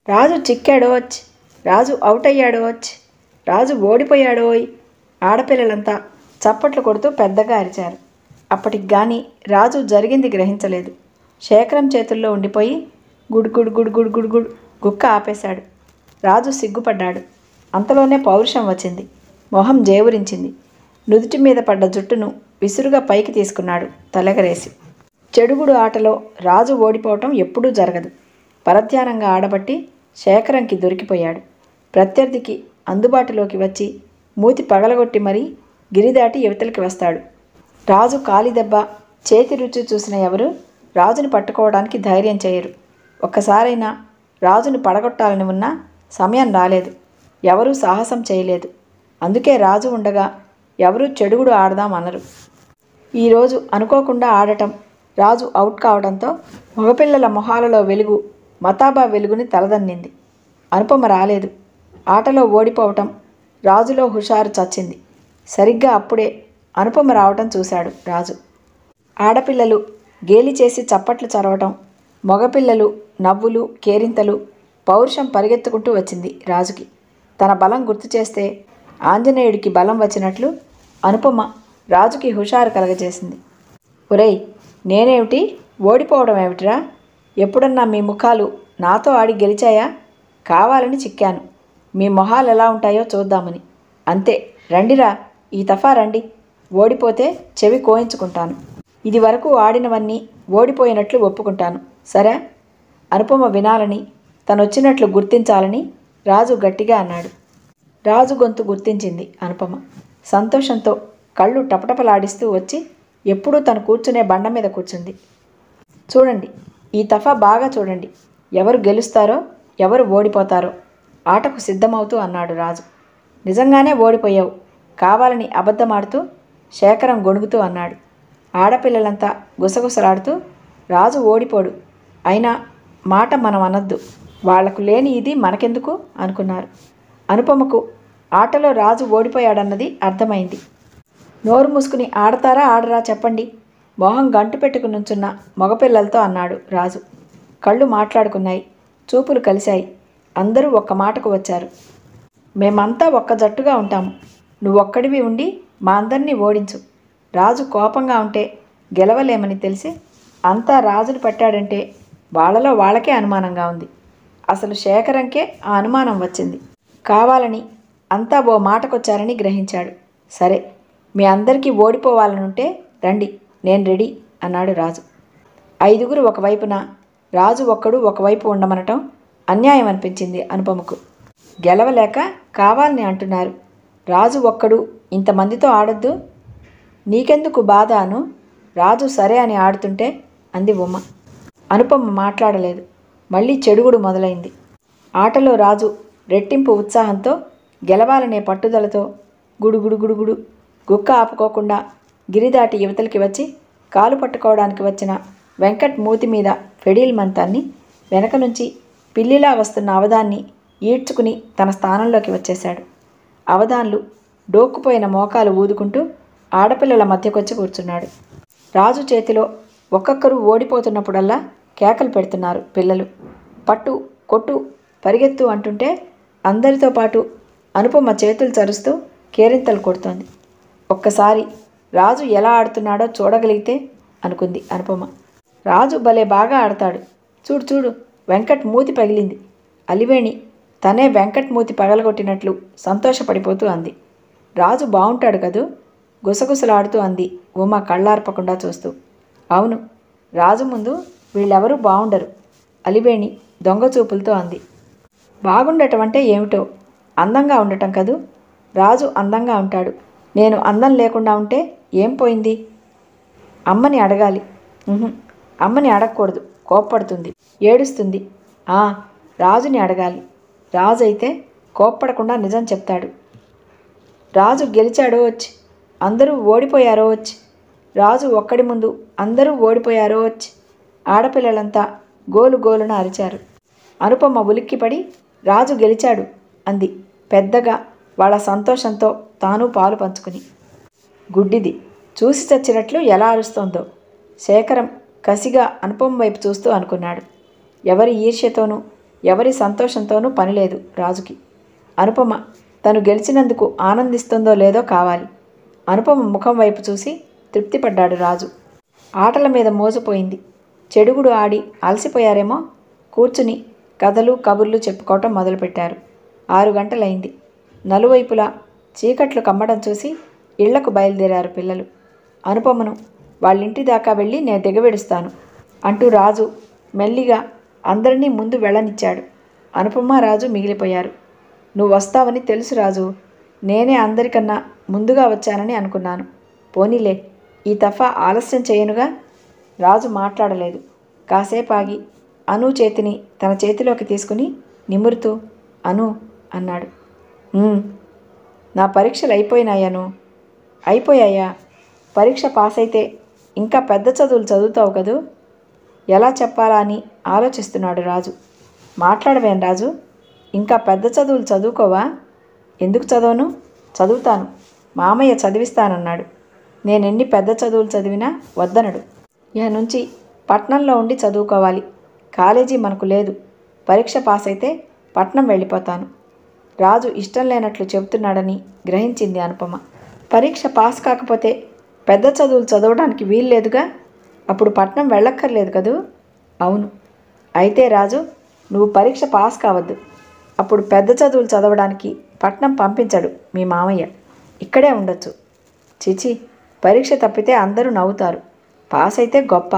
రాజు చిక్కాడోచ్ రాజు out అయ్యాడోచ్ రాజు ఓడిపోయాడోయ్ ఆడపిల్లలంతా చప్పట్లు కొడుతూ పెద్దగా అరిచారు అప్పటికి గాని రాజు జరిగింది గ్రహించలేదు శేఖరం చేతుల్లో ఉండిపోయి గుడ్ గుడ్ గుడ్ గుడ్ గుడ్ గుడ్ గుక్క ఆపేశాడు రాజు సిగ్గుపడ్డాడు అంతలోనే పౌరుషం వచ్చింది మొహం జేవురించింది నుదుటి మీద పడ్డ జుట్టును విసురుగా పైకి తీసుకున్నాడు తలెగరేసి చెడుగుడు ఆటలో రాజు ఓడిపోవటం ఎప్పుడూ జరగదు పరధ్యానంగా ఆడబట్టి శేఖరంకి దొరికిపోయాడు ప్రత్యర్థికి అందుబాటులోకి వచ్చి మూతి పగలగొట్టి మరీ గిరిదాటి యువతలకి వస్తాడు రాజు కాలి దెబ్బ చేతి రుచి చూసిన ఎవరు రాజుని పట్టుకోవడానికి ధైర్యం చేయరు ఒక్కసారైనా రాజుని పడగొట్టాలని ఉన్నా సమయం రాలేదు ఎవరూ సాహసం చేయలేదు అందుకే రాజు ఉండగా ఎవరూ చెడుగుడు ఆడదాం అనరు ఈరోజు అనుకోకుండా ఆడటం రాజు అవుట్ కావడంతో మగపిల్లల మొహాలలో వెలుగు మతాబా వెలుగుని తలదన్నింది అనుపమ రాలేదు ఆటలో ఓడిపోవటం రాజులో హుషారు చచ్చింది సరిగ్గా అప్పుడే అనుపమ రావటం చూశాడు రాజు ఆడపిల్లలు గేలి చేసి చప్పట్లు చరవటం మగపిల్లలు నవ్వులు కేరింతలు పౌరుషం పరిగెత్తుకుంటూ వచ్చింది రాజుకి తన బలం గుర్తు చేస్తే ఆంజనేయుడికి బలం వచ్చినట్లు అనుపమ రాజుకి హుషారు కలగజేసింది ఒరేయ్ నేనేమిటి ఓడిపోవడం ఏమిటిరా ఎప్పుడన్నా మీ ముఖాలు నాతో ఆడి గెలిచాయా కావాలని చిక్కాను మీ మొహాలు ఎలా ఉంటాయో చూద్దామని అంతే రండిరా ఈ తఫా రండి ఓడిపోతే చెవి కోయించుకుంటాను ఇది వరకు ఆడినవన్నీ ఓడిపోయినట్లు ఒప్పుకుంటాను సరే అనుపమ వినాలని తనొచ్చినట్లు గుర్తించాలని రాజు గట్టిగా అన్నాడు రాజు గొంతు గుర్తించింది అనుపమ సంతోషంతో కళ్ళు టపటపలాడిస్తూ వచ్చి ఎప్పుడూ తను కూర్చునే బండ మీద కూర్చుంది చూడండి ఈ తఫా బాగా చూడండి ఎవరు గెలుస్తారో ఎవరు ఓడిపోతారో ఆటకు సిద్ధమవుతూ అన్నాడు రాజు నిజంగానే ఓడిపోయావు కావాలని అబద్ధమాడుతూ శేఖరం గొణుగుతూ అన్నాడు ఆడపిల్లలంతా గుసగుసలాడుతూ రాజు ఓడిపోడు అయినా మాట మనం అనొద్దు వాళ్లకు లేని ఇది మనకెందుకు అనుకున్నారు అనుపమకు ఆటలో రాజు ఓడిపోయాడన్నది అర్థమైంది నోరు మూసుకుని ఆడతారా ఆడరా చెప్పండి మొహం గంటు పెట్టుకుని నుంచున్న మగపిల్లలతో అన్నాడు రాజు కళ్ళు మాట్లాడుకున్నాయి చూపులు కలిశాయి అందరూ ఒక్క మాటకు వచ్చారు మేమంతా ఒక్క జట్టుగా ఉంటాము నువ్వొక్కడివి ఉండి మా అందరినీ ఓడించు రాజు కోపంగా ఉంటే గెలవలేమని తెలిసి అంతా రాజును పట్టాడంటే వాళ్ళలో వాళ్ళకే అనుమానంగా ఉంది అసలు శేఖరంకే ఆ అనుమానం వచ్చింది కావాలని అంతా ఓ మాటకొచ్చారని గ్రహించాడు సరే మీ అందరికీ ఓడిపోవాలనుంటే రండి నేను రెడీ అన్నాడు రాజు ఐదుగురు ఒకవైపున రాజు ఒక్కడు ఒకవైపు ఉండమనటం అన్యాయం అనిపించింది అనుపమకు గెలవలేక కావాలని అంటున్నారు రాజు ఒక్కడు ఇంతమందితో ఆడొద్దు నీకెందుకు బాధ అను రాజు సరే అని ఆడుతుంటే అంది ఉమ్మ అనుపమ మాట్లాడలేదు మళ్ళీ చెడుగుడు మొదలైంది ఆటలో రాజు రెట్టింపు ఉత్సాహంతో గెలవాలనే పట్టుదలతో గుడుగుడు గుడుగుడు గుక్క ఆపుకోకుండా గిరిదాటి యువతలకి వచ్చి కాలు పట్టుకోవడానికి వచ్చిన వెంకట్ మూతి మీద ఫెడీల్ మంతాన్ని వెనక నుంచి పిల్లిలా వస్తున్న అవధాన్ని ఈడ్చుకుని తన స్థానంలోకి వచ్చేశాడు అవధాన్లు డోక్కుపోయిన మోకాలు ఊదుకుంటూ ఆడపిల్లల మధ్యకొచ్చి కూర్చున్నాడు రాజు చేతిలో ఒక్కొక్కరు ఓడిపోతున్నప్పుడల్లా కేకలు పెడుతున్నారు పిల్లలు పట్టు కొట్టు పరిగెత్తు అంటుంటే అందరితో పాటు అనుపమ చేతులు చరుస్తూ కేరింతలు కొడుతోంది ఒక్కసారి రాజు ఎలా ఆడుతున్నాడో చూడగలిగితే అనుకుంది అనుపమ రాజు భలే బాగా ఆడతాడు చూడు చూడు వెంకట్ మూతి పగిలింది అలివేణి తనే వెంకట్ మూతి పగలగొట్టినట్లు సంతోషపడిపోతూ అంది రాజు బాగుంటాడు కదూ గుసగుసలాడుతూ అంది ఉమ కళ్ళార్పకుండా చూస్తూ అవును రాజు ముందు వీళ్ళెవరూ బాగుండరు అలివేణి దొంగ చూపులతో అంది బాగుండటం అంటే ఏమిటో అందంగా ఉండటం కదూ రాజు అందంగా ఉంటాడు నేను అందం లేకుండా ఉంటే ఏం పోయింది అమ్మని అడగాలి ఉహుం, అమ్మని అడగకూడదు కోప్పడుతుంది ఏడుస్తుంది ఆ రాజుని అడగాలి రాజు అయితే కోప్పడకుండా నిజం చెప్తాడు రాజు గెలిచాడో వచ్చి అందరూ ఓడిపోయారో వచ్చి రాజు ఒక్కడి ముందు అందరూ ఓడిపోయారో వచ్చి ఆడపిల్లలంతా గోలు గోలున అరిచారు అనుపమ ఉలిక్కిపడి రాజు గెలిచాడు అంది పెద్దగా వాళ్ళ సంతోషంతో తాను పాలు పంచుకుని గుడ్డిది చూసి చచ్చినట్లు ఎలా అరుస్తోందో శేఖరం కసిగా అనుపమ వైపు చూస్తూ అనుకున్నాడు ఎవరి ఈర్ష్యతోనూ ఎవరి సంతోషంతోనూ పనిలేదు రాజుకి అనుపమ తను గెలిచినందుకు ఆనందిస్తుందో లేదో కావాలి అనుపమ ముఖం వైపు చూసి తృప్తిపడ్డాడు రాజు ఆటల మీద మోసపోయింది చెడుగుడు ఆడి అలసిపోయారేమో కూర్చుని కథలు కబుర్లు చెప్పుకోవటం మొదలుపెట్టారు ఆరు గంటలైంది నలువైపులా చీకట్లు కమ్మడం చూసి ఇళ్లకు బయలుదేరారు పిల్లలు అనుపమను వాళ్ళింటి దాకా వెళ్ళి నేను దిగబెడుస్తాను అంటూ రాజు మెల్లిగా అందరినీ ముందు వెళ్ళనిచ్చాడు అనుపమ రాజు మిగిలిపోయారు నువ్వు వస్తావని తెలుసు రాజు నేనే అందరికన్నా ముందుగా వచ్చానని అనుకున్నాను పోనీలే ఈ తఫా ఆలస్యం చేయనుగా రాజు మాట్లాడలేదు కాసేపు ఆగి అను చేతిని తన చేతిలోకి తీసుకుని నిమురుతూ అను అన్నాడు "ఉమ్, నా పరీక్షలు అయిపోయినాయను అయిపోయాయా పరీక్ష పాస్ అయితే ఇంకా పెద్ద చదువులు చదువుతావు కదూ ఎలా చెప్పాలా అని ఆలోచిస్తున్నాడు రాజు మాట్లాడవేం రాజు ఇంకా పెద్ద చదువులు చదువుకోవా ఎందుకు చదవను చదువుతాను మామయ్య చదివిస్తానన్నాడు నేను ఎన్ని పెద్ద చదువులు చదివినా వద్దనడు ఇక నుంచి పట్నంలో ఉండి చదువుకోవాలి కాలేజీ మనకు లేదు పరీక్ష పాస్ అయితే పట్నం వెళ్ళిపోతాను రాజు ఇష్టం లేనట్లు చెబుతున్నాడని గ్రహించింది అనుపమ పరీక్ష పాస్ కాకపోతే పెద్ద చదువులు చదవడానికి వీల్లేదుగా అప్పుడు పట్నం వెళ్ళక్కర్లేదు కదూ అవును అయితే రాజు నువ్వు పరీక్ష పాస్ కావద్దు అప్పుడు పెద్ద చదువులు చదవడానికి పట్నం పంపించడు మీ మామయ్య ఇక్కడే ఉండొచ్చు చిచి పరీక్ష తప్పితే అందరూ నవ్వుతారు పాస్ అయితే గొప్ప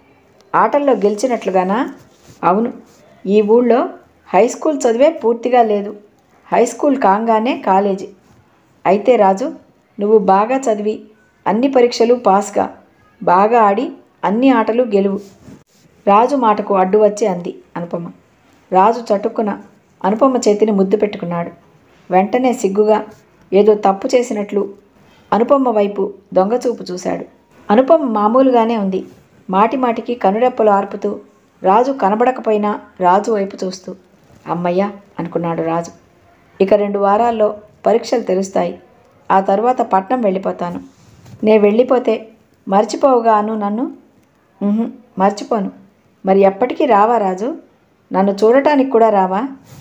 ఆటల్లో గెలిచినట్లుగానా అవును ఈ ఊళ్ళో హై స్కూల్ చదివే పూర్తిగా లేదు హై స్కూల్ కాగానే కాలేజీ అయితే రాజు నువ్వు బాగా చదివి అన్ని పరీక్షలు పాస్గా బాగా ఆడి అన్ని ఆటలు గెలువు రాజు మాటకు అడ్డు వచ్చి అంది అనుపమ రాజు చటుక్కున అనుపమ చేతిని ముద్దు పెట్టుకున్నాడు వెంటనే సిగ్గుగా ఏదో తప్పు చేసినట్లు అనుపమ వైపు దొంగచూపు చూశాడు అనుపమ మామూలుగానే ఉంది మాటి మాటికి కనురెప్పలు ఆర్పుతూ రాజు కనబడకపోయినా రాజు వైపు చూస్తూ అమ్మయ్య అనుకున్నాడు రాజు ఇక రెండు వారాల్లో పరీక్షలు తెలుస్తాయి ఆ తర్వాత పట్నం వెళ్ళిపోతాను నే వెళ్ళిపోతే మర్చిపోవుగాను నన్ను ఉహుం, మర్చిపోను మరి ఎప్పటికీ రావా రాజు నన్ను చూడటానికి కూడా రావా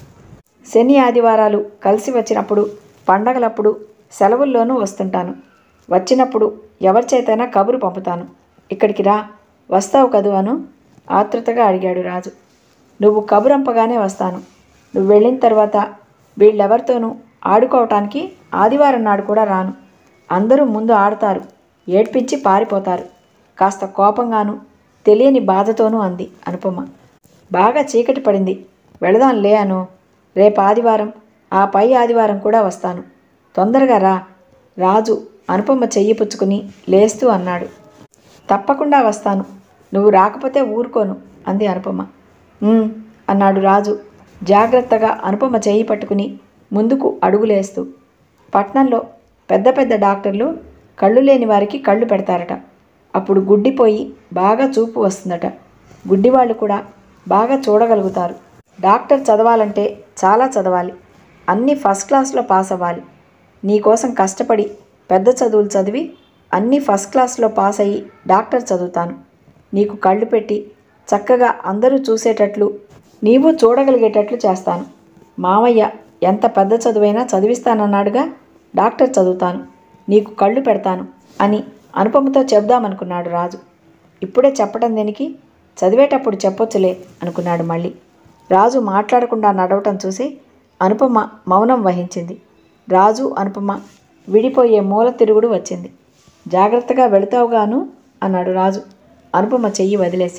శని ఆదివారాలు కలిసి వచ్చినప్పుడు పండగలప్పుడు సెలవుల్లోనూ వస్తుంటాను వచ్చినప్పుడు ఎవరి చేతైనా కబురు పంపుతాను ఇక్కడికి రా వస్తావు కదూ అను ఆతృతగా అడిగాడు రాజు నువ్వు కబురంపగానే వస్తాను నువ్వు వెళ్ళిన తర్వాత వీళ్ళెవరితోనూ ఆడుకోవటానికి ఆదివారం నాడు కూడా రాను అందరూ ముందు ఆడతారు ఏడ్పించి పారిపోతారు కాస్త కోపంగాను తెలియని బాధతోనూ అంది అనుపమ బాగా చీకటి పడింది వెళదాం లే అను రేపు ఆదివారం ఆ పై ఆదివారం కూడా వస్తాను తొందరగా రా రాజు అనుపమ చెయ్యి పుచ్చుకుని లేస్తూ అన్నాడు తప్పకుండా వస్తాను నువ్వు రాకపోతే ఊరుకోను అంది అనుపమ "ఉమ్," అన్నాడు రాజు జాగ్రత్తగా అనుపమ చెయ్యి పట్టుకుని ముందుకు అడుగులేస్తూ పట్నంలో పెద్ద పెద్ద డాక్టర్లు కళ్ళు లేని వారికి కళ్ళు పెడతారట అప్పుడు గుడ్డిపోయి బాగా చూపు వస్తుందట గుడ్డివాళ్ళు కూడా బాగా చూడగలుగుతారు డాక్టర్ చదవాలంటే చాలా చదవాలి అన్నీ ఫస్ట్ క్లాస్లో పాస్ అవ్వాలి నీకోసం కష్టపడి పెద్ద చదువులు చదివి అన్నీ ఫస్ట్ క్లాస్లో పాస్ అయ్యి డాక్టర్ చదువుతాను నీకు కళ్ళు పెట్టి చక్కగా అందరూ చూసేటట్లు నీవు చూడగలిగేటట్లు చేస్తాను మామయ్య ఎంత పెద్ద చదువైనా చదివిస్తానన్నాడుగా డాక్టర్ చదువుతాను నీకు కళ్ళు పెడతాను అని అనుపమతో చెప్దామనుకున్నాడు రాజు ఇప్పుడే చెప్పడం దేనికి చదివేటప్పుడు చెప్పొచ్చులే అనుకున్నాడు మళ్ళీ రాజు మాట్లాడకుండా నడవటం చూసి అనుపమ మౌనం వహించింది రాజు అనుపమ విడిపోయే మూల తిరుగుడు వచ్చింది జాగ్రత్తగా వెళతావుగాను అన్నాడు రాజు అనుపమ చెయ్యి వదిలేసి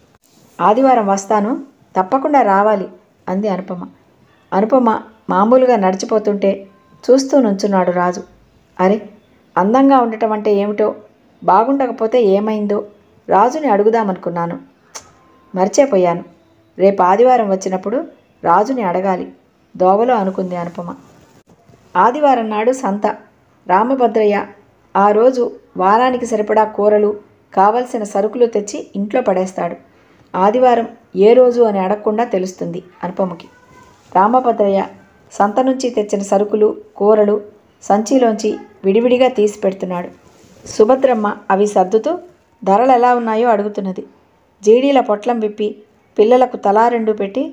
ఆదివారం వస్తాను తప్పకుండా రావాలి అంది అనుపమ అనుపమ మామూలుగా నడిచిపోతుంటే చూస్తూ నుంచున్నాడు రాజు అరే అందంగా ఉండటం అంటే ఏమిటో బాగుండకపోతే ఏమైందో రాజుని అడుగుదామనుకున్నాను "ప్చ్! మర్చిపోయాను రేపు ఆదివారం వచ్చినప్పుడు రాజుని అడగాలి దోవలో అనుకుంది అనుపమ ఆదివారం నాడు సంత రామభద్రయ్య ఆ రోజు వారానికి సరిపడా కూరలు కావలసిన సరుకులు తెచ్చి ఇంట్లో పడేస్తాడు ఆదివారం ఏ రోజు అని అడగకుండా తెలుస్తుంది అనుపమకి రామభద్రయ్య సంత నుంచి తెచ్చిన సరుకులు కూరలు సంచిలోంచి విడివిడిగా తీసి పెడుతున్నాడు సుభద్రమ్మ అవి సర్దుతూ ధరలు ఎలా ఉన్నాయో అడుగుతున్నది జీడీల పొట్లం విప్పి పిల్లలకు తలా రెండు పెట్టి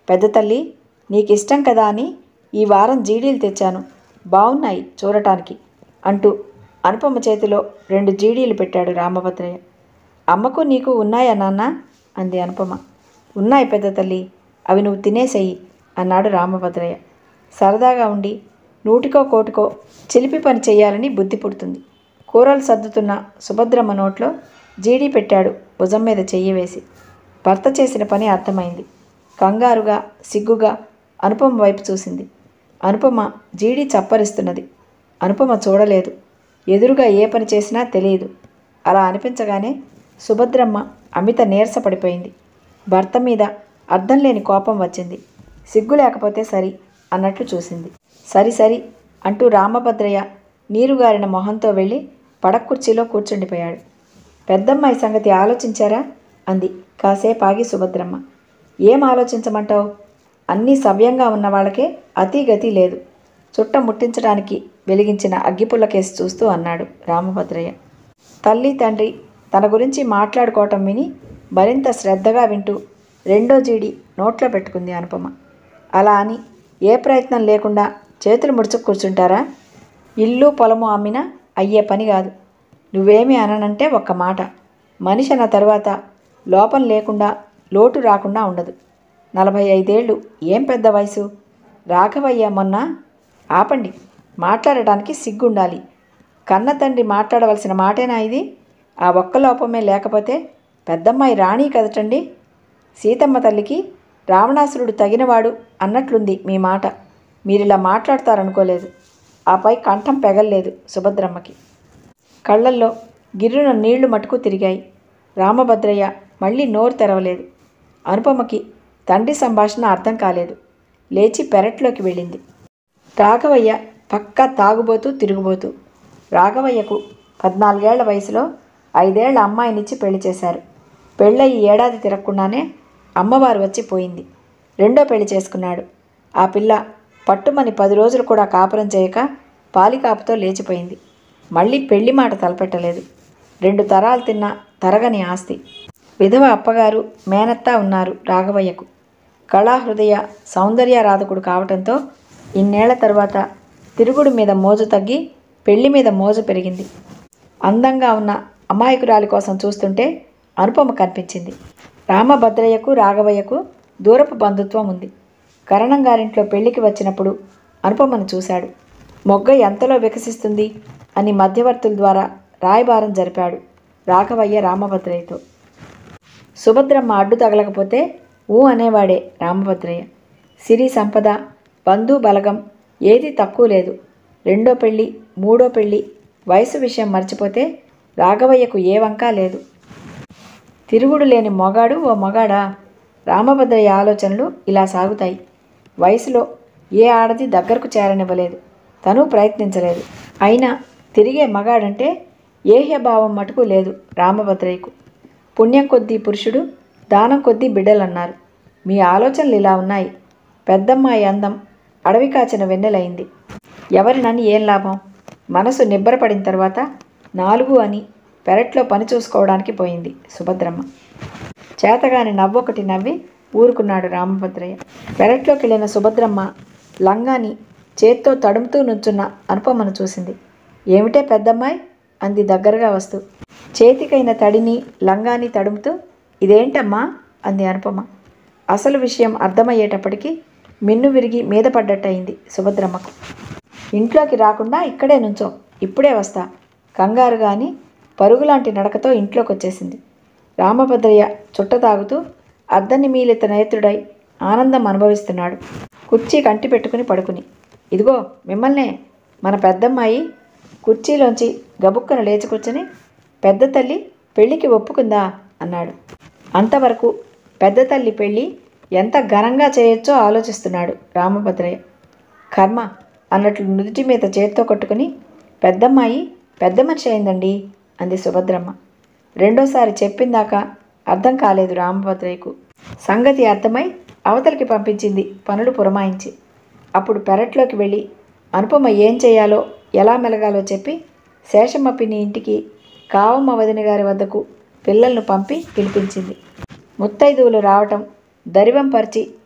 పెద్ద తల్లి నీకు ఇష్టం కదా అని ఈ వారం జీడీలు తెచ్చాను బాగున్నాయి చూడటానికి అంటూ అనుపమ చేతిలో రెండు జీడీలు పెట్టాడు రామభద్రయ్య అమ్మకు నీకు ఉన్నాయా నాన్న అంది అనుపమ ఉన్నాయి పెద్ద తల్లి అవి నువ్వు తినేసేయి అన్నాడు రామభద్రయ్య సరదాగా ఉండి నూటికో కోటికో చిలిపి పని చేయాలని బుద్ధి పుడుతుంది కూరలు సర్దుతున్న సుభద్రమ్మ నోట్లో జీడీ పెట్టాడు భుజం మీద చెయ్యి వేసి భర్త చేసిన పని అర్థమైంది కంగారుగా సిగ్గుగా అనుపమ వైపు చూసింది అనుపమ జీడీ చప్పరిస్తున్నది అనుపమ చూడలేదు ఎదురుగా ఏ పని చేసినా తెలియదు అలా అనిపించగానే సుభద్రమ్మ అమిత నీరసపడిపోయింది భర్త మీద అర్థం లేని కోపం వచ్చింది సిగ్గు లేకపోతే సరి అన్నట్లు చూసింది సరి సరి అంటూ రామభద్రయ్య నీరుగారిన మొహంతో వెళ్ళి పడక్కుర్చీలో కూర్చుండిపోయాడు పెద్దమ్మాయి సంగతి ఆలోచించారా అంది కాసేపు ఆగి సుభద్రమ్మ ఏం ఆలోచించమంటావు అన్నీ సవ్యంగా ఉన్న వాళ్ళకే అతి గతి లేదు చుట్ట ముట్టించడానికి వెలిగించిన అగ్గిపుల్ల కేసు చూస్తూ అన్నాడు రామభద్రయ్య తల్లి తండ్రి తన గురించి మాట్లాడుకోవటం విని మరింత శ్రద్ధగా వింటూ రెండో జీడి నోట్లో పెట్టుకుంది అనుపమ అలా అని ఏ ప్రయత్నం లేకుండా చేతులు ముడుచుకు కూర్చుంటారా ఇల్లు పొలము అమ్మినా అయ్యే పని కాదు నువ్వేమి అననంటే ఒక్క మాట మనిషి అన్న తర్వాత లోపం లేకుండా లోటు రాకుండా ఉండదు నలభై ఐదేళ్ళు ఏం పెద్ద వయసు రాఘవయ్య మొన్న ఆపండి మాట్లాడటానికి సిగ్గుండాలి కన్న తండ్రి మాట్లాడవలసిన మాటేనా ఇది ఆ ఒక్క లోపమే లేకపోతే పెద్దమ్మాయి రాణి కదటండి సీతమ్మ తల్లికి రావణాసురుడు తగినవాడు అన్నట్లుంది మీ మాట మీరిలా మాట్లాడతారనుకోలేదు ఆపై కంఠం పెగల్లేదు సుభద్రమ్మకి కళ్ళల్లో గిర్రున నీళ్లు మటుకు తిరిగాయి రామభద్రయ్య మళ్ళీ నోరు తెరవలేదు అనుపమకి తండ్రి సంభాషణ అర్థం కాలేదు లేచి పెరట్లోకి వెళ్ళింది రాఘవయ్య పక్కా తాగుబోతూ తిరుగుబోతూ రాఘవయ్యకు పద్నాలుగేళ్ల వయసులో ఐదేళ్ల అమ్మాయినిచ్చి పెళ్లి చేశారు పెళ్ళయి ఏడాది తిరగకుండానే అమ్మవారు వచ్చి పోయింది రెండో పెళ్లి చేసుకున్నాడు ఆ పిల్ల పట్టుమని పది రోజులు కూడా కాపురం చేయక పాలికాపుతో లేచిపోయింది మళ్ళీ పెళ్లి మాట తలపెట్టలేదు రెండు తరాలు తిన్న తరగని ఆస్తి విధవ అప్పగారు మేనత్త ఉన్నారు రాఘవయ్యకు కళాహృదయ సౌందర్యరాధకుడు కావటంతో ఇన్నేళ్ల తర్వాత తిరుగుడు మీద మోజు తగ్గి పెళ్లి మీద మోజు పెరిగింది అందంగా ఉన్న అమాయకురాలి కోసం చూస్తుంటే అనుపమ కనిపించింది రామభద్రయ్యకు రాఘవయ్యకు దూరపు బంధుత్వం ఉంది కరణం గారింట్లో పెళ్లికి వచ్చినప్పుడు అనుపమను చూశాడు మొగ్గ ఎంతలో వికసిస్తుంది అని మధ్యవర్తుల ద్వారా రాయబారం జరిపాడు రాఘవయ్య రామభద్రయ్యతో సుభద్రమ్మ అడ్డు తగలకపోతే ఊ అనేవాడే రామభద్రయ్య సిరి సంపద బంధు బలగం ఏది తక్కువ లేదు రెండో పెళ్ళి మూడో పెళ్ళి వయసు విషయం మర్చిపోతే రాఘవయ్యకు ఏ వంకా లేదు తిరుగుడు లేని మొగాడు ఓ మగాడా రామభద్రయ్య ఆలోచనలు ఇలా సాగుతాయి వయసులో ఏ ఆడది దగ్గరకు చేరనివ్వలేదు తను ప్రయత్నించలేదు అయినా తిరిగే మగాడంటే ఏహ్యభావం మటుకు లేదు రామభద్రయ్యకు పుణ్యం కొద్దీ పురుషుడు దానం కొద్దీ బిడ్డలన్నారు మీ ఆలోచనలు ఇలా ఉన్నాయి పెద్దమ్మాయి అందం అడవి కాచిన వెన్నెలైంది ఎవరినని ఏం లాభం మనసు నిబ్బరపడిన తర్వాత నాలుగు అని పెరట్లో పని చూసుకోవడానికి పోయింది సుభద్రమ్మ చేతగాని నవ్వొకటి నవ్వి ఊరుకున్నాడు రామభద్రయ్య పెరట్లోకి వెళ్ళిన సుభద్రమ్మ లంగాని చేత్తో తడుముతూ నుంచున్న అనుపమను చూసింది ఏమిటే పెద్దమ్మాయి అంది దగ్గరగా వస్తూ చేతికైన తడిని లంగాని తడుముతూ ఇదేంటమ్మా అంది అనుపమ అసలు విషయం అర్థమయ్యేటప్పటికి మిన్ను విరిగి మీద పడ్డట్టయింది సుభద్రమ్మకు ఇంట్లోకి రాకుండా ఇక్కడే నుంచో ఇప్పుడే వస్తా కంగారు గాని పరుగులాంటి నడకతో ఇంట్లోకి వచ్చేసింది రామభద్రయ్య చుట్ట తాగుతూ అద్దని మీలిత నేత్రుడై ఆనందం అనుభవిస్తున్నాడు కుర్చీ కంటి పెట్టుకుని పడుకుని ఇదిగో మిమ్మల్నే మన పెద్దమ్మాయి కుర్చీలోంచి గబుక్కన లేచి కూర్చొని పెద్ద తల్లి పెళ్ళికి ఒప్పుకుందా అన్నాడు అంతవరకు పెద్ద తల్లి పెళ్ళి ఎంత ఘనంగా చేయొచ్చో ఆలోచిస్తున్నాడు రామభద్రయ్య కర్మ అన్నట్లు నుదుటి మీద చేత్తో కొట్టుకుని పెద్దమ్మాయి పెద్ద మనిషి అయిందండి అంది సుభద్రమ్మ రెండోసారి చెప్పిందాక అర్థం కాలేదు రామభద్రయ్యకు సంగతి అర్థమై అవతలికి పంపించింది పనులు పురమాయించి అప్పుడు పెరట్లోకి వెళ్ళి అనుపమ ఏం చేయాలో ఎలా మెలగాలో చెప్పి శేషమ్మ పిన్ని ఇంటికి కావమ్మ వదిన గారి వద్దకు పిల్లలను పంపి పిలిపించింది ముత్తైదువులు రావటం దరివం పరిచి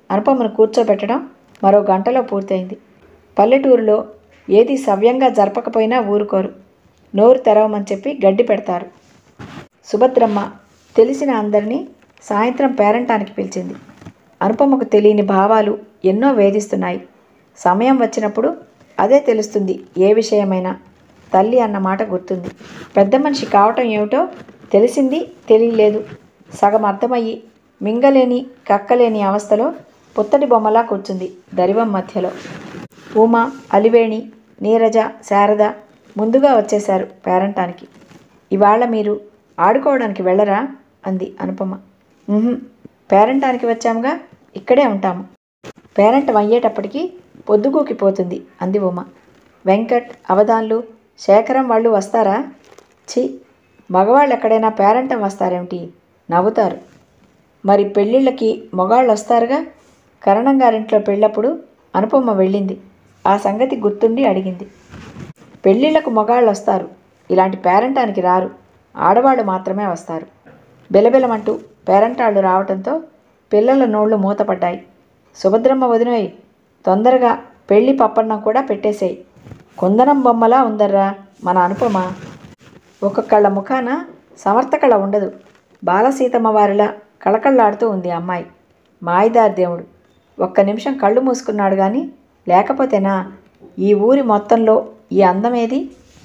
అనుపమను కూర్చోబెట్టడం మరో గంటలో పూర్తయింది పల్లెటూరులో ఏది సవ్యంగా జరపకపోయినా ఊరుకోరు నోరు తెరవమని చెప్పి గడ్డి పెడతారు సుభద్రమ్మ తెలిసిన అందరినీ సాయంత్రం పేరంటానికి పిలిచింది అనుపమకు తెలియని భావాలు ఎన్నో వేధిస్తున్నాయి సమయం వచ్చినప్పుడు అదే తెలుస్తుంది ఏ విషయమైనా తల్లి అన్న మాట గుర్తుంది పెద్ద మనిషి కావటం ఏమిటో తెలిసింది తెలియలేదు సగం అర్థమయ్యి మింగలేని కక్కలేని అవస్థలో పుత్తడి బొమ్మలా కూర్చుంది దరివం మధ్యలో ఉమ అలివేణి నీరజ శారద ముందుగా వచ్చేశారు పేరంటానికి ఇవాళ మీరు ఆడుకోవడానికి వెళ్ళరా అంది అనుపమ "ఉహుం, పేరంటానికి వచ్చాముగా ఇక్కడే ఉంటాము పేరంటం అయ్యేటప్పటికి పొద్దుగూకిపోతుంది అంది ఉమ వెంకట్ అవధాన్లు శేఖరం వాళ్ళు వస్తారా ఛీ మగవాళ్ళు ఎక్కడైనా పేరంటం వస్తారేమిటి నవ్వుతారు మరి పెళ్ళిళ్ళకి మొగాళ్ళు వస్తారుగా కరణం గారింట్లో పెళ్ళప్పుడు అనుపమ వెళ్ళింది ఆ సంగతి గుర్తుండి అడిగింది పెళ్ళిళ్ళకు మొగాళ్ళు వస్తారు ఇలాంటి పేరంటానికి రారు ఆడవాళ్ళు మాత్రమే వస్తారు బెలబెలమంటూ పేరంటాళ్ళు రావటంతో పిల్లల నోళ్లు మూతపడ్డాయి సుభద్రమ్మ వదినోయ్ తొందరగా పెళ్లి పప్పన్నం కూడా పెట్టేసేయి కుందనం బొమ్మలా ఉందర్రా మన అనుపమ ఒక్కొక్కళ్ళ ముఖాన సమర్థకళ ఉండదు బాలసీతమ్మ వారిలా కళకళలాడుతూ ఉంది ఆ అమ్మాయి మాయిదార్ దేవుడు ఒక్క నిమిషం కళ్ళు మూసుకున్నాడు కానీ లేకపోతేనా ఈ ఊరి మొత్తంలో ఈ అందమేది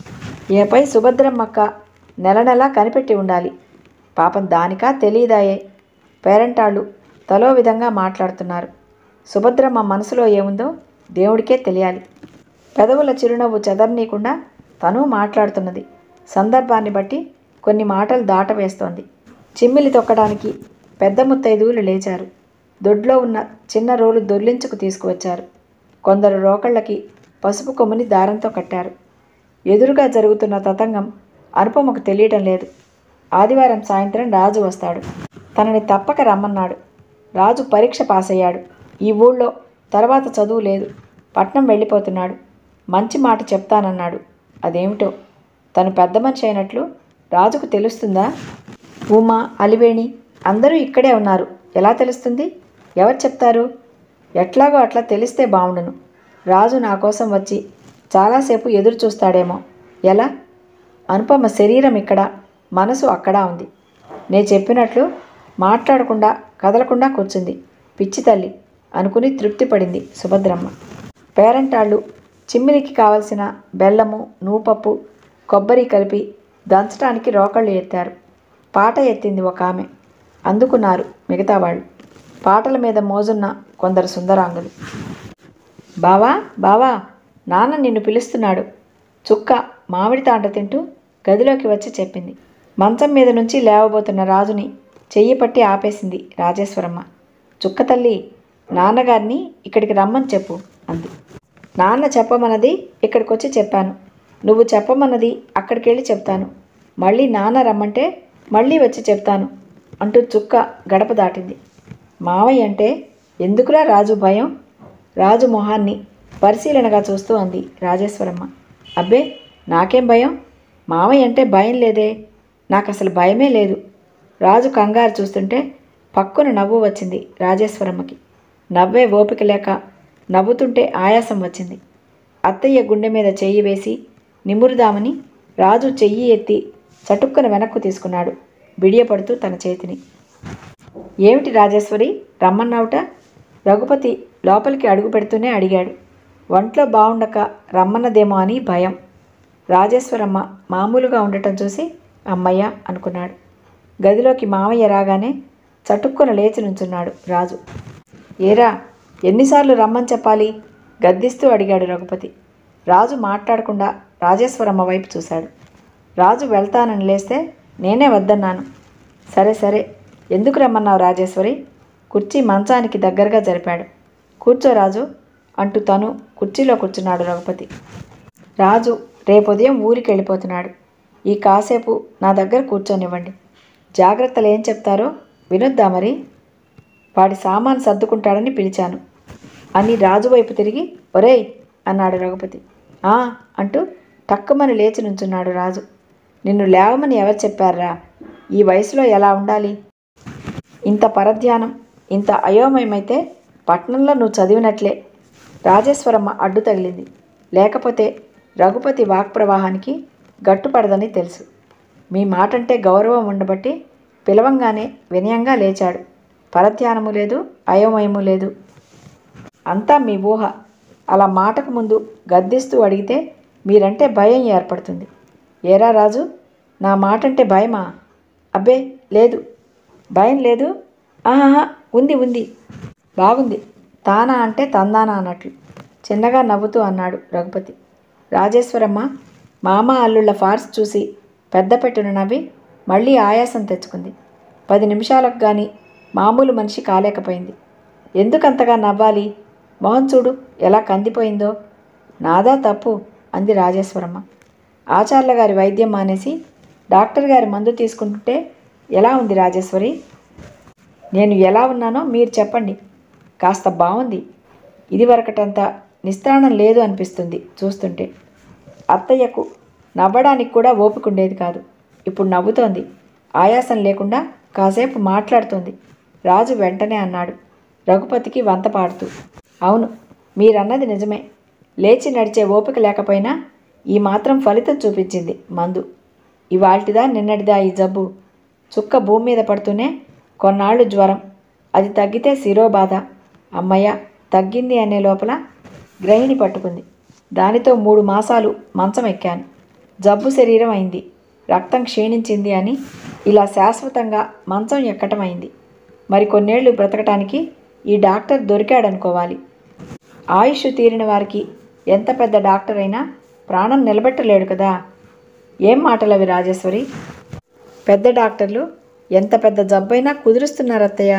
ఏపై సుభద్రమ్మక్క నెల నెలా కనిపెట్టి ఉండాలి పాపం దానికా తెలియదాయే పేరంటాళ్ళు తలో విధంగా మాట్లాడుతున్నారు సుభద్రమ్మ మనసులో ఏముందో దేవుడికే తెలియాలి పెదవుల చిరునవ్వు చెదరనీయకుండా తను మాట్లాడుతున్నది సందర్భాన్ని బట్టి కొన్ని మాటలు దాటవేస్తోంది చిమ్మిలి తొక్కడానికి పెద్ద ముత్తైదువులు లేచారు దొడ్లో ఉన్న చిన్న రోలు దొర్లించుకు తీసుకువచ్చారు కొందరు రోకళ్ళకి పసుపు కొమ్ముని దారంతో కట్టారు ఎదురుగా జరుగుతున్న తతంగం అనుపమకు తెలియటం లేదు ఆదివారం సాయంత్రం రాజు వస్తాడు తనని తప్పక రమ్మన్నాడు రాజు పరీక్ష పాస్ అయ్యాడు ఈ ఊళ్ళో తర్వాత చదువు లేదు పట్నం వెళ్ళిపోతున్నాడు మంచి మాట చెప్తానన్నాడు అదేమిటో తను పెద్ద మనిషి అయినట్లు రాజుకు తెలుస్తుందా ఉమా అలివేణి అందరూ ఇక్కడే ఉన్నారు ఎలా తెలుస్తుంది ఎవరు చెప్తారు ఎట్లాగో అట్లా తెలిస్తే బావుండును రాజు నా కోసం వచ్చి చాలాసేపు ఎదురు చూస్తాడేమో ఎలా అనుపమ శరీరం ఇక్కడ మనసు అక్కడ ఉంది నే చెప్పినట్లు మాట్లాడకుండా కదలకుండా కూర్చుంది పిచ్చి తల్లి అనుకుని తృప్తిపడింది సుభద్రమ్మ పేరంటాళ్ళు చిమ్మిలికి కావలసిన బెల్లము నూపప్పు కొబ్బరి కలిపి దంచడానికి రోకళ్ళు ఎత్తారు పాట ఎత్తింది ఒక ఆమె అందుకున్నారు మిగతా వాళ్ళు పాటల మీద మోజున్న కొందరు సుందరాంగులు బావా బావా నాన్న నిన్ను పిలుస్తున్నాడు చుక్క మామిడి తాంట తింటూ గదిలోకి వచ్చి చెప్పింది మంచం మీద నుంచి లేవబోతున్న రాజుని చెయ్యి పట్టి ఆపేసింది రాజేశ్వరమ్మ చుక్క తల్లి నాన్నగారిని ఇక్కడికి రమ్మని చెప్పు అంది నాన్న చెప్పమన్నది ఇక్కడికి వచ్చి చెప్పాను నువ్వు చెప్పమన్నది అక్కడికి వెళ్ళి చెప్తాను మళ్ళీ నాన్న రమ్మంటే మళ్ళీ వచ్చి చెప్తాను అంటూ చుక్క గడప దాటింది మావయ్య అంటే ఎందుకురా రాజు భయం రాజు మొహాన్ని పరిశీలనగా చూస్తూ అంది రాజేశ్వరమ్మ అబ్బే నాకేం భయం మావయ్య అంటే భయం లేదే నాకు అసలు భయమే లేదు రాజు కంగారు చూస్తుంటే పక్కున నవ్వు వచ్చింది రాజేశ్వరమ్మకి నవ్వే ఓపిక లేక నవ్వుతుంటే ఆయాసం వచ్చింది అత్తయ్య గుండె మీద చెయ్యి వేసి నిమురుదామని రాజు చెయ్యి ఎత్తి చటుక్కున వెనక్కు తీసుకున్నాడు బిడియపడుతూ తన చేతిని ఏమిటి రాజేశ్వరి రమ్మన్నావుట రఘుపతి లోపలికి అడుగు పెడుతూనే అడిగాడు ఒంట్లో బాగుండక రమ్మన్నదేమో అని భయం రాజేశ్వరమ్మ మామూలుగా ఉండటం చూసి అమ్మయ్య అనుకున్నాడు గదిలోకి మామయ్య రాగానే చటుక్కున లేచి నుంచున్నాడు రాజు ఏరా ఎన్నిసార్లు రమ్మని చెప్పాలి గద్దిస్తూ అడిగాడు రఘుపతి రాజు మాట్లాడకుండా రాజేశ్వరమ్మ వైపు చూశాడు రాజు వెళ్తానని లేస్తే నేనే వద్దన్నాను సరే సరే ఎందుకు రమ్మన్నావు రాజేశ్వరి కుర్చీ మంచానికి దగ్గరగా జరిపాడు కూర్చో రాజు అంటూ తను కుర్చీలో కూర్చున్నాడు రఘుపతి రాజు రేపు ఉదయం ఊరికి వెళ్ళిపోతున్నాడు ఈ కాసేపు నా దగ్గర కూర్చొనివ్వండి జాగ్రత్తలు ఏం చెప్తారో వినొద్దా మరి వాడి సామాను సర్దుకుంటాడని పిలిచాను అని రాజు వైపు తిరిగి ఒరేయ్ అన్నాడు రఘుపతి ఆ అంటూ టక్కుమని లేచి నుంచున్నాడు రాజు నిన్ను లేవమని ఎవరు చెప్పారా ఈ వయసులో ఎలా ఉండాలి ఇంత పరధ్యానం ఇంత అయోమయమైతే పట్నంలో నువ్వు చదివినట్లే రాజేశ్వరమ్మ అడ్డు తగిలింది లేకపోతే రఘుపతి వాక్ప్రవాహానికి గట్టుపడదని తెలుసు మీ మాటంటే గౌరవం ఉండబట్టి పిలవంగానే వినయంగా లేచాడు పరధ్యానము లేదు అయోమయము లేదు అంతా మీ ఊహ అలా మాటకు ముందు గద్దిస్తూ అడిగితే మీరంటే భయం ఏర్పడుతుంది ఏరా రాజు నా మాటంటే భయమా అబ్బే లేదు భయం లేదు ఆహా ఉంది ఉంది బాగుంది తానా అంటే తందానా అన్నట్లు చిన్నగా నవ్వుతూ అన్నాడు రఘుపతి రాజేశ్వరమ్మ మామ అల్లుళ్ళ ఫార్స్ చూసి పెద్ద పెట్టును నవ్వి మళ్ళీ ఆయాసం తెచ్చుకుంది పది నిమిషాలకు కానీ మామూలు మనిషి కాలేకపోయింది ఎందుకంతగా నవ్వాలి మొహం చూడు ఎలా కందిపోయిందో నాదా తప్పు అంది రాజేశ్వరమ్మ ఆచార్ల గారి వైద్యం మానేసి డాక్టర్ గారి మందు తీసుకుంటుంటే ఎలా ఉంది రాజేశ్వరి నేను ఎలా ఉన్నానో మీరు చెప్పండి కాస్త బాగుంది ఇదివరకటంత నిస్త్రాణం లేదు అనిపిస్తుంది చూస్తుంటే అత్తయ్యకు నవ్వడానికి కూడా ఓపిక ఉండేది కాదు ఇప్పుడు నవ్వుతోంది ఆయాసం లేకుండా కాసేపు మాట్లాడుతోంది రాజు వెంటనే అన్నాడు రఘుపతికి వంత పాడుతూ అవును మీరన్నది నిజమే లేచి నడిచే ఓపిక లేకపోయినా ఈ మాత్రం ఫలితం చూపించింది మందు ఇవాల్టిదా నిన్నటిదా ఈ జబ్బు చుక్క భూమి మీద పడుతూనే కొన్నాళ్ళు జ్వరం అది తగ్గితే శిరోబాధ అమ్మయ్య తగ్గింది అనే లోపల గ్రహిణి పట్టుకుంది దానితో మూడు మాసాలు మంచం ఎక్కాను జబ్బు శరీరం అయింది రక్తం క్షీణించింది అని ఇలా శాశ్వతంగా మంచం ఎక్కటం అయింది మరి కొన్నేళ్లు బ్రతకటానికి ఈ డాక్టర్ దొరికాడనుకోవాలి ఆయుష్ తీరిన వారికి ఎంత పెద్ద డాక్టర్ అయినా ప్రాణం నిలబెట్టలేడు కదా ఏం మాటలవి రాజేశ్వరి పెద్ద డాక్టర్లు ఎంత పెద్ద జబ్బైనా కుదురుస్తున్నారు అత్తయ్య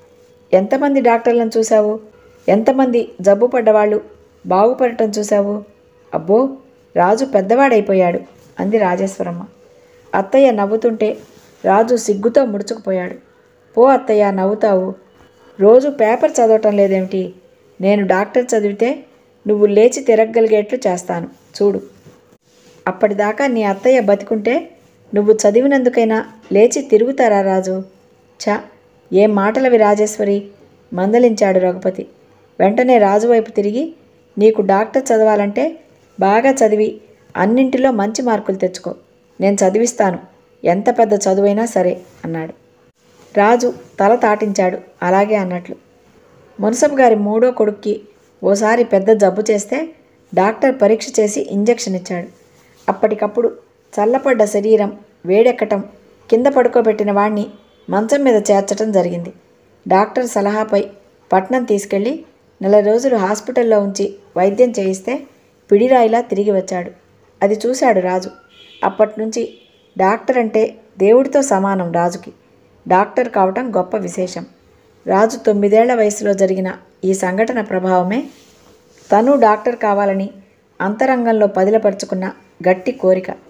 ఎంతమంది డాక్టర్లను చూశావు ఎంతమంది జబ్బు పడ్డవాళ్ళు బాగుపడటం చూశావు అబ్బో రాజు పెద్దవాడైపోయాడు అంది రాజేశ్వరమ్మ అత్తయ్య నవ్వుతుంటే రాజు సిగ్గుతో ముడుచుకుపోయాడు పో అత్తయ్య నవ్వుతావు రోజు పేపర్ చదవటం లేదేమిటి నేను డాక్టర్ చదివితే నువ్వు లేచి తిరగగలిగేట్లు చేస్తాను చూడు అప్పటిదాకా నీ అత్తయ్య బతికుంటే నువ్వు చదివినందుకైనా లేచి తిరుగుతారా రాజు ఛ ఏం మాటలవి రాజేశ్వరి మందలించాడు రఘుపతి వెంటనే రాజు వైపు తిరిగి నీకు డాక్టర్ చదవాలంటే బాగా చదివి అన్నింటిలో మంచి మార్కులు తెచ్చుకో నేను చదివిస్తాను ఎంత పెద్ద చదువైనా సరే అన్నాడు రాజు తల తాటించాడు అలాగే అన్నట్లు మున్సబ్ గారి మూడో కొడుక్కి ఓసారి పెద్ద జబ్బు చేస్తే డాక్టర్ పరీక్ష చేసి ఇంజెక్షన్ ఇచ్చాడు అప్పటికప్పుడు చల్లపడ్డ శరీరం వేడెక్కటం కింద పడుకోబెట్టిన వాణ్ణి మంచం మీద చేర్చటం జరిగింది డాక్టర్ సలహాపై పట్నం తీసుకెళ్ళి నెల రోజులు హాస్పిటల్లో ఉంచి వైద్యం చేయిస్తే పిడిరాయిలా తిరిగి వచ్చాడు అది చూశాడు రాజు అప్పటి నుంచి డాక్టర్ అంటే దేవుడితో సమానం రాజుకి డాక్టర్ కావటం గొప్ప విశేషం రాజు తొమ్మిదేళ్ల వయసులో జరిగిన ఈ సంఘటన ప్రభావమే తను డాక్టర్ కావాలని అంతరంగంలో పదిలపరుచుకున్న గట్టి కోరిక